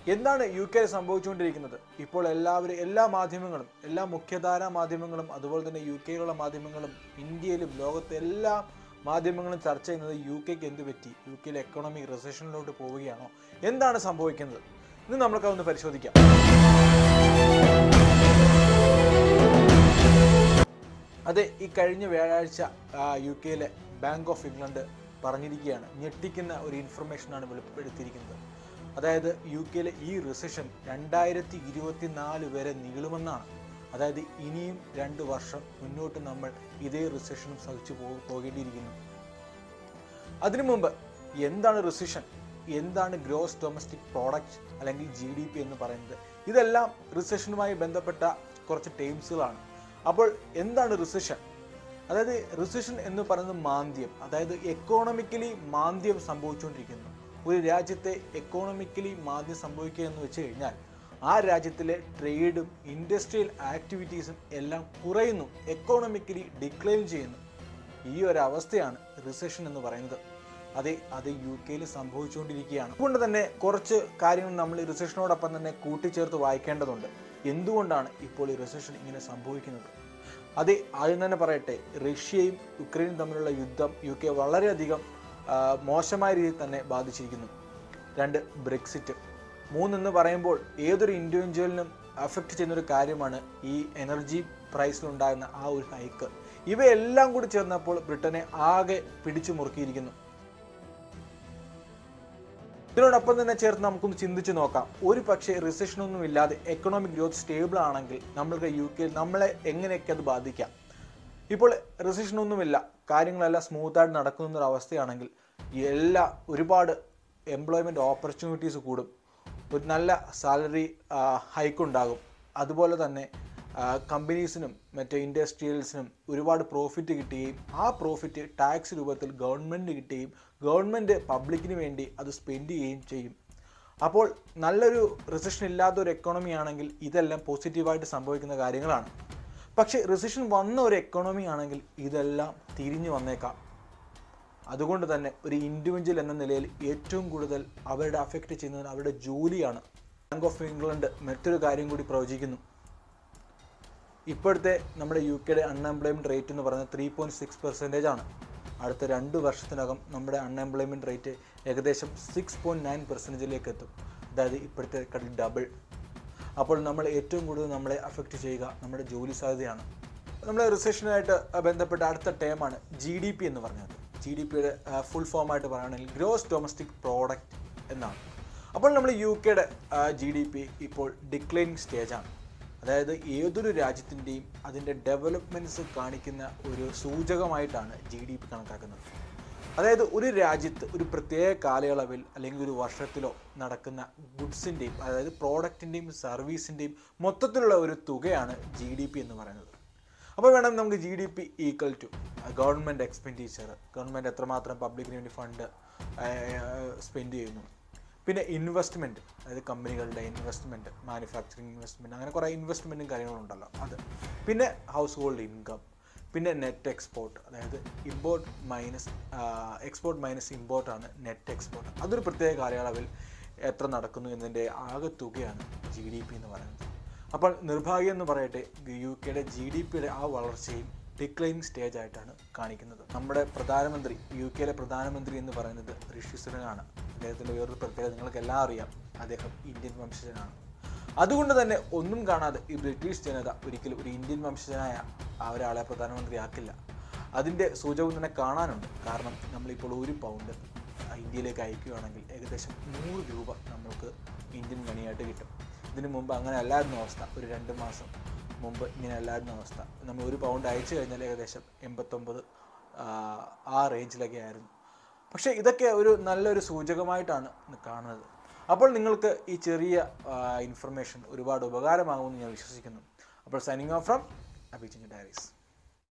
എന്താണ് യു കെയിൽ സംഭവിച്ചുകൊണ്ടിരിക്കുന്നത് ഇപ്പോൾ എല്ലാവരും എല്ലാ മാധ്യമങ്ങളും എല്ലാ മുഖ്യധാരാ മാധ്യമങ്ങളും അതുപോലെ തന്നെ യു കെയിലുള്ള മാധ്യമങ്ങളും ഇന്ത്യയിലും ലോകത്തെ എല്ലാ മാധ്യമങ്ങളും ചർച്ച ചെയ്യുന്നത് യു കെക്ക് എന്ത് പറ്റി യു കെയിലെ എക്കണോമി റിസഷനിലോട്ട് പോവുകയാണോ എന്താണ് സംഭവിക്കുന്നത് ഇന്ന് നമ്മൾക്കതൊന്ന് പരിശോധിക്കാം അതെ ഈ കഴിഞ്ഞ വ്യാഴാഴ്ച ആ, യു കെയിലെ ബാങ്ക് ഓഫ് ഇംഗ്ലണ്ട് പറഞ്ഞിരിക്കുകയാണ് ഞെട്ടിക്കുന്ന ഒരു ഇൻഫർമേഷനാണ് വെളിപ്പെടുത്തിയിരിക്കുന്നത് അതായത് യു കെയിലെ ഈ റിസഷൻ രണ്ടായിരത്തി ഇരുപത്തി നാല് വരെ നീളുമെന്നാണ് അതായത് ഇനിയും രണ്ട് വർഷം മുന്നോട്ട് നമ്മൾ ഇതേ റിസഷനും സഹിച്ചു പോ പോകേണ്ടിയിരിക്കുന്നു അതിനു മുമ്പ് എന്താണ് റിസിഷൻ എന്താണ് ഗ്രോസ് ഡൊമസ്റ്റിക് പ്രോഡക്റ്റ് അല്ലെങ്കിൽ ജി ഡി പി എന്ന് പറയുന്നത് ഇതെല്ലാം റിസഷനുമായി ബന്ധപ്പെട്ട കുറച്ച് ടേംസുകളാണ് അപ്പോൾ എന്താണ് റിസഷൻ അതായത് റിസഷൻ എന്ന് പറയുന്നത് മാന്ദ്യം അതായത് എക്കോണമിക്കലി മാന്ദ്യം സംഭവിച്ചുകൊണ്ടിരിക്കുന്നു ഒരു രാജ്യത്തെ എക്കോണമിക്കലി മാന്ദ്യം സംഭവിക്കുക എന്ന് വെച്ച് കഴിഞ്ഞാൽ ആ രാജ്യത്തിലെ ട്രേഡും ഇൻഡസ്ട്രിയൽ ആക്ടിവിറ്റീസും എല്ലാം കുറയുന്നു എക്കോണമിക്കലി ഡിക്ലൈൻ ചെയ്യുന്നു ഈ ഒരു അവസ്ഥയാണ് റിസഷൻ എന്ന് പറയുന്നത് അതെ അത് യു കെയിൽ സംഭവിച്ചുകൊണ്ടിരിക്കുകയാണ് അതുകൊണ്ട് തന്നെ കുറച്ച് കാര്യങ്ങൾ നമ്മൾ ഈ റിസഷനോടൊപ്പം തന്നെ കൂട്ടിച്ചേർത്ത് വായിക്കേണ്ടതുണ്ട് എന്തുകൊണ്ടാണ് ഇപ്പോൾ ഈ റിസഷൻ ഇങ്ങനെ സംഭവിക്കുന്നത് അതെ ആദ്യം തന്നെ പറയട്ടെ റഷ്യയും യുക്രൈനും തമ്മിലുള്ള യുദ്ധം യു കെ വളരെയധികം ആ, മോശമായ രീതിയിൽ തന്നെ ബാധിച്ചിരിക്കുന്നു രണ്ട് ബ്രെക്സിറ്റ് മൂന്നെന്ന് പറയുമ്പോൾ ഏതൊരു ഇൻഡിവിജ്വലിനും അഫക്റ്റ് ചെയ്യുന്ന ഒരു കാര്യമാണ് ഈ എനർജി പ്രൈസിലുണ്ടാകുന്ന ആ ഒരു ഹൈക്ക് ഇവയെല്ലാം കൂടി ചേർന്നപ്പോൾ ബ്രിട്ടനെ ആകെ പിടിച്ചു മുറുക്കിയിരിക്കുന്നു ഇതിനോടൊപ്പം തന്നെ ചേർത്ത് നമുക്കൊന്ന് ചിന്തിച്ച് നോക്കാം ഒരു പക്ഷേ റിസഷൻ ഒന്നും ഇല്ലാതെ എക്കണോമിക് ഗ്രോത്ത് സ്റ്റേബിൾ ആണെങ്കിൽ നമ്മൾക്ക് യു കെയിൽ നമ്മളെ എങ്ങനെയൊക്കെ അത് ബാധിക്കാം ഇപ്പോൾ റിസഷൻ ഒന്നുമില്ല കാര്യങ്ങളെല്ലാം സ്മൂത്തായിട്ട് നടക്കുന്ന ഒരു അവസ്ഥയാണെങ്കിൽ എല്ലാ ഒരുപാട് എംപ്ലോയ്മെൻറ്റ് ഓപ്പർച്യൂണിറ്റീസ് കൂടും ഒരു നല്ല സാലറി ഹൈക്ക് ഉണ്ടാകും അതുപോലെ തന്നെ കമ്പനീസിനും മറ്റേ ഇൻഡസ്ട്രിയൽസിനും ഒരുപാട് പ്രോഫിറ്റ് കിട്ടുകയും ആ പ്രോഫിറ്റ് ടാക്സ് രൂപത്തിൽ ഗവൺമെൻറ് കിട്ടുകയും ഗവൺമെൻറ് പബ്ലിക്കിന് വേണ്ടി അത് സ്പെൻഡ് ചെയ്യുകയും ചെയ്യും അപ്പോൾ നല്ലൊരു റിസഷൻ ഇല്ലാത്ത ഒരു എക്കോണമി ആണെങ്കിൽ ഇതെല്ലാം പോസിറ്റീവായിട്ട് സംഭവിക്കുന്ന കാര്യങ്ങളാണ് പക്ഷേ റിസഷൻ വന്ന ഒരു എക്കോണമി ആണെങ്കിൽ ഇതെല്ലാം തിരിഞ്ഞു വന്നേക്കാം അതുകൊണ്ട് തന്നെ ഒരു ഇൻഡിവിജ്വൽ എന്ന നിലയിൽ ഏറ്റവും കൂടുതൽ അവരുടെ അഫക്റ്റ് ചെയ്യുന്നത് അവരുടെ ജോലിയാണ് ബാങ്ക് ഓഫ് ഇംഗ്ലണ്ട് മറ്റൊരു കാര്യം കൂടി പ്രവചിക്കുന്നു ഇപ്പോഴത്തെ നമ്മുടെ യു കെയുടെ അൺഎംപ്ലോയ്മെൻറ്റ് റേറ്റ് എന്ന് പറയുന്നത് ത്രീ പോയിൻറ്റ് സിക്സ് പെർസെൻറ്റേജ് ആണ് അടുത്ത രണ്ട് വർഷത്തിനകം നമ്മുടെ അൺഎംപ്ലോയ്മെൻറ്റ് റേറ്റ് ഏകദേശം സിക്സ് പോയിൻറ്റ് നയൻ പെർസെൻറ്റേജിലേക്ക് എത്തും അതായത് ഇപ്പോഴത്തെ കടി ഡബിൾ അപ്പോൾ നമ്മൾ ഏറ്റവും കൂടുതൽ നമ്മളെ അഫക്റ്റ് ചെയ്യുക നമ്മുടെ ജോലി സാധ്യതയാണ് നമ്മുടെ റിസഷനുമായിട്ട് ബന്ധപ്പെട്ട അടുത്ത ടേമാണ് ജി ഡി പി എന്ന് പറഞ്ഞത് ജി ഡി പിയുടെ ഫുൾ ഫോമായിട്ട് പറയുകയാണെങ്കിൽ ഗ്രോസ് ഡൊമസ്റ്റിക് പ്രോഡക്റ്റ് എന്നാണ് അപ്പോൾ നമ്മൾ യു കെയുടെ ജി ഡി പി ഇപ്പോൾ ഡിക്ലൈനിങ് സ്റ്റേജാണ് അതായത് ഏതൊരു രാജ്യത്തിൻ്റെയും അതിൻ്റെ ഡെവലപ്മെൻറ്റ്സ് കാണിക്കുന്ന ഒരു സൂചകമായിട്ടാണ് ജി ഡി പി കണക്കാക്കുന്നത് അതായത് ഒരു രാജ്യത്ത് ഒരു പ്രത്യേക കാലയളവിൽ അല്ലെങ്കിൽ ഒരു വർഷത്തിലോ നടക്കുന്ന ഗുഡ്സിൻ്റെയും അതായത് പ്രോഡക്റ്റിൻ്റെയും സർവീസിൻ്റെയും മൊത്തത്തിലുള്ള ഒരു തുകയാണ് ജി ഡി പി എന്ന് പറയുന്നത് അപ്പോൾ വേണം നമുക്ക് G D P equal to government expenditure government എത്രമാത്രം പബ്ലിക്കിന് വേണ്ടി ഫണ്ട് സ്പെൻഡ് ചെയ്യുന്നു പിന്നെ ഇൻവെസ്റ്റ്മെൻറ്റ് അതായത് കമ്പനികളുടെ ഇൻവെസ്റ്റ്മെൻറ്റ് മാനുഫാക്ചറിങ് ഇൻവെസ്റ്റ്മെൻറ്റ് അങ്ങനെ കുറേ ഇൻവെസ്റ്റ്മെൻറ്റും കാര്യങ്ങളുണ്ടല്ലോ അത് പിന്നെ ഹൗസ് ഹോൾഡ് ഇൻകം പിന്നെ നെറ്റ് എക്സ്പോർട്ട് അതായത് ഇമ്പോർട്ട് മൈനസ് എക്സ്പോർട്ട് മൈനസ് ഇമ്പോർട്ടാണ് നെറ്റ് എക്സ്പോർട്ട് അതൊരു പ്രത്യേക കാലയളവിൽ എത്ര നടക്കുന്നു എന്നതിൻ്റെ ആകെ തുകയാണ് ജി ഡി പി എന്ന് പറയുന്നത് അപ്പോൾ നിർഭാഗ്യം എന്ന് പറയട്ടെ യു കെയുടെ ജി ഡി പിയുടെ ആ വളർച്ചയും ഡിക്ലൈനിങ് സ്റ്റേജ് ആയിട്ടാണ് കാണിക്കുന്നത് നമ്മുടെ പ്രധാനമന്ത്രി യു കെയിലെ പ്രധാനമന്ത്രി എന്ന് പറയുന്നത് ഋഷി സുനകാണ് അദ്ദേഹത്തിൻ്റെ വേറൊരു പ്രത്യേകത നിങ്ങൾക്ക് എല്ലാം അറിയാം അദ്ദേഹം ഇന്ത്യൻ വംശജനാണ് അതുകൊണ്ട് തന്നെ ഒന്നും കാണാതെ ഈ ബ്രിട്ടീഷ് ജനത ഒരിക്കലും ഒരു ഇന്ത്യൻ വംശജനായ ആ ഒരാളെ പ്രധാനമന്ത്രിയാക്കില്ല അതിൻ്റെ സൂചകം തന്നെ കാണാനുണ്ട് കാരണം നമ്മളിപ്പോൾ ഒരു പൗണ്ട് ഇന്ത്യയിലേക്ക് അയക്കുകയാണെങ്കിൽ ഏകദേശം നൂറ് രൂപ നമ്മൾക്ക് ഇന്ത്യൻ മണിയായിട്ട് കിട്ടും ഇതിനു മുമ്പ് അങ്ങനെ അല്ലായിരുന്നു അവസ്ഥ ഒരു രണ്ട് മാസം മുമ്പ് ഇങ്ങനെ അല്ലായിരുന്നു അവസ്ഥ നമ്മൾ ഒരു പൗണ്ട് അയച്ചു കഴിഞ്ഞാൽ ഏകദേശം എൺപത്തൊമ്പത് ആ, ആ റേഞ്ചിലൊക്കെ ആയിരുന്നു പക്ഷേ ഇതൊക്കെ ഒരു നല്ലൊരു സൂചകമായിട്ടാണ് കാണുന്നത് അപ്പോൾ നിങ്ങൾക്ക് ഈ ചെറിയ ഇൻഫർമേഷൻ ഒരുപാട് ഉപകാരമാകുമെന്ന് ഞാൻ വിശ്വസിക്കുന്നു അപ്പോൾ signing off from Abhijin diaries